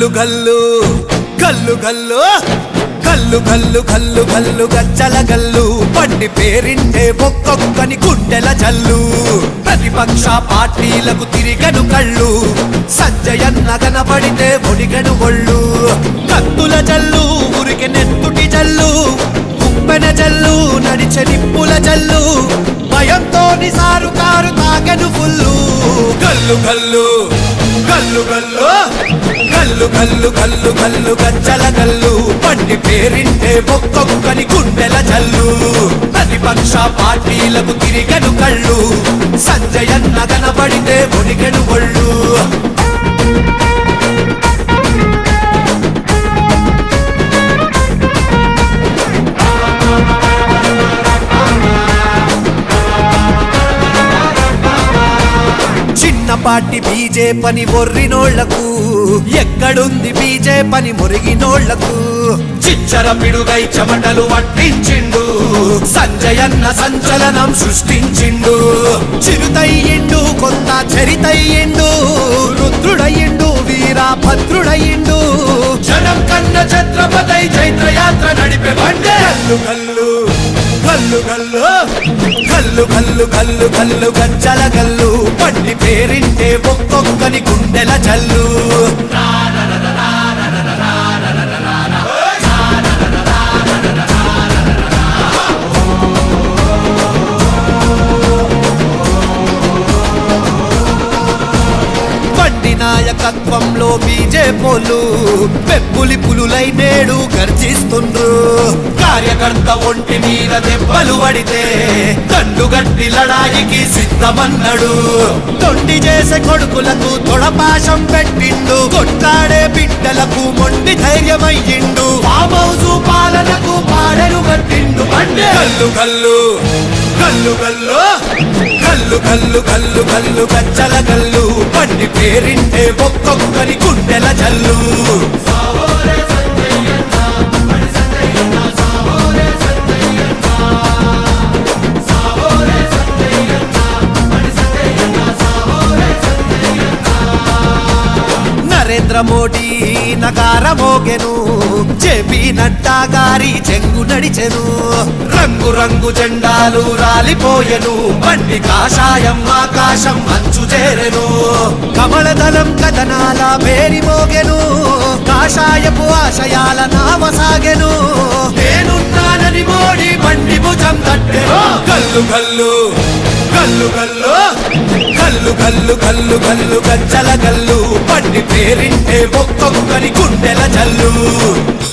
గల్లు గల్లు గల్లు గల్లు గల్లు గల్లు గల్లు గల్లు గజ్జల గల్లు బండి పేరింటే ఒక్కొక్కని గుండెల జల్లు ప్రతిపక్ష పార్టీలకు తిరిగను కళ్ళు సంజయన్న కనబడితే ఒడిగను ఒళ్ళు కత్తుల జల్లు ఉరికి నెత్తుటి జల్లు ఉప్పెన జల్లు నడిచె నిప్పుల జల్లు భయంతో నిసారు కారు తాగను ఫుల్లు గల్లు గల్లు గల్లు గల్లు గల్లు గల్లు గల్లు గల్లు గజ్జల గల్లు బండి పేరింటే ఒక్కొక్కని గుండెల జల్లు ప్రతిపక్ష పార్టీలకు తిరిగను కళ్ళు సంజయన్న కనబడితే ఒడిగను ఒళ్ళు చిన్నపాటి బీజే పని మొర్రినోళ్లకు ఎక్కడుంది బీజే పని మురిగినోళ్లకు చిచ్చర పిడుగై చెమటలు పట్టించిండు సంజయన్న సంచలనం సృష్టించిండు చిరుతయ్యిండు కొంత చరితయ్యిండు రుద్రుడయ్యిండు వీరాభద్రుడయ్యిండు జనం కన్న ఛత్రపతై చైత్రయాత్ర నడిపే బండే కల్లు కల్లు కల్లు కల్లు కల్లు కల్లు కల్లు గజ్జల గల్లు బండి పేరింటే ఒక్కొక్కని గుండెల జల్లు బండి నాయకత్వంలో బీజేపోలు పెప్పులి పులులై నేడు గర్జిస్తుండ్రు కార్యకర్త ఒంటి మీద దెబ్బలు పడితే కన్ను గట్టి లడాయికి సిద్ధమన్నాడు తొండి చేసే కొడుకులకు తొడపాశం పెట్టిండు కొట్లాడే బిడ్డలకు మొండి ధైర్యమయ్యిండు ఫామ్ హౌస్ పాలనకు పాడెను కట్టిండు బండే కల్లు కల్లు కల్లు కల్లు కల్లు కల్లు కల్లు కల్లు గజ్జల కల్లు బండి పేరింటే ఒక్కొక్కని గుండెల జల్లు నరేంద్ర మోడీ నగార మోగెను జేపీ నడ్డా గారి చెంగు నడిచెను రంగు రంగు జెండాలు రాలిపోయెను బండి కాషాయం ఆకాశం అంచు చేరెను కమలదళం కథనాల పేరి మోగెను కాషాయపు ఆశయాల నావ సాగెను నేనున్నానని మోడీ బండి భుజం తట్టెను కల్లు కల్లు కల్లు కల్లు కల్లు కల్లు కల్లు కల్లు గజ్జల కల్లు బండి పేరింటే ఒక్కొక్కని గుండెల జల్లు